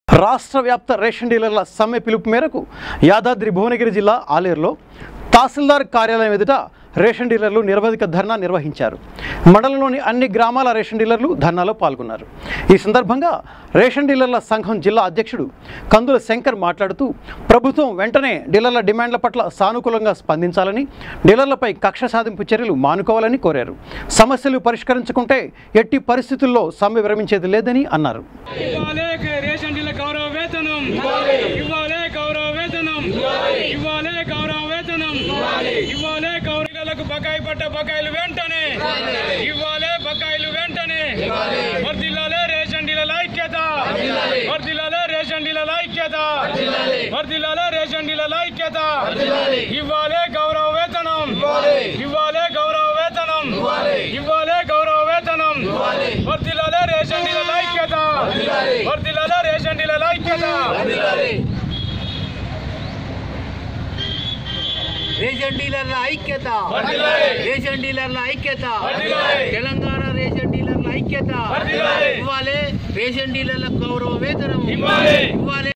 రాష్ట్ర వ్యాప్త రేషన్ డీలర్ల సమ్మె పిలుపు మేరకు యాదాద్రి భువనగిరి జిల్లా ఆలేరులో తహసీల్దార్ కార్యాలయం ఎదుట రేషన్ డీలర్లు నిరవధిక ధర్నా నిర్వహించారు మండలంలోని అన్ని గ్రామాల రేషన్ డీలర్లు ధర్నాలో పాల్గొన్నారు ఈ సందర్భంగా రేషన్ డీలర్ల సంఘం జిల్లా అధ్యక్షుడు కందుల శంకర్ మాట్లాడుతూ ప్రభుత్వం వెంటనే డీలర్ల డిమాండ్ల పట్ల సానుకూలంగా స్పందించాలని డీలర్లపై కక్ష సాధింపు చర్యలు మానుకోవాలని కోరారు సమస్యలు పరిష్కరించుకుంటే ఎట్టి పరిస్థితుల్లో సమ్మె విరమించేది లేదని అన్నారు ఇవ్వాలే రేషన్ డీలర్ గౌరవ వేతనం ఇవ్వాలే గౌరవ వేతనం ఇవ్వాలే గౌరవ వేతనం ఇవ్వాలే గౌరవలకు బకాయి పట్ట బకాయిలు వెంటనే ఇవ్వాలే బకాయిలు వెంటనే వర్దిల్లాలే రేషన్ డీలర్ ఐక్యత వర్దిల్లాలే రేషన్ డీలర్ ఐక్యత వర్దిల్లాలే రేషన్ డీలర్ ఐక్యత ఇవ్వాలే గౌరవ వేతనం ఇవ్వాలే గౌరవ వేతనం ఇవ్వాలే గౌరవ వేతనం వర్దిల్లాలే రేషన్ డీలర్ ఐక్యత వర్దిల్లాలే రేషన్ డీలర్ ఐక్యత రేషన్ డీలర్ల ఐక్యత రేషన్ డీలర్ల ఐక్యత తెలంగాణ రేషన్ డీలర్ల ఐక్యత ఇవ్వాలి రేషన్ డీలర్ల గౌరవ వేతనం ఇవ్వాలి. ఇవ్వాలి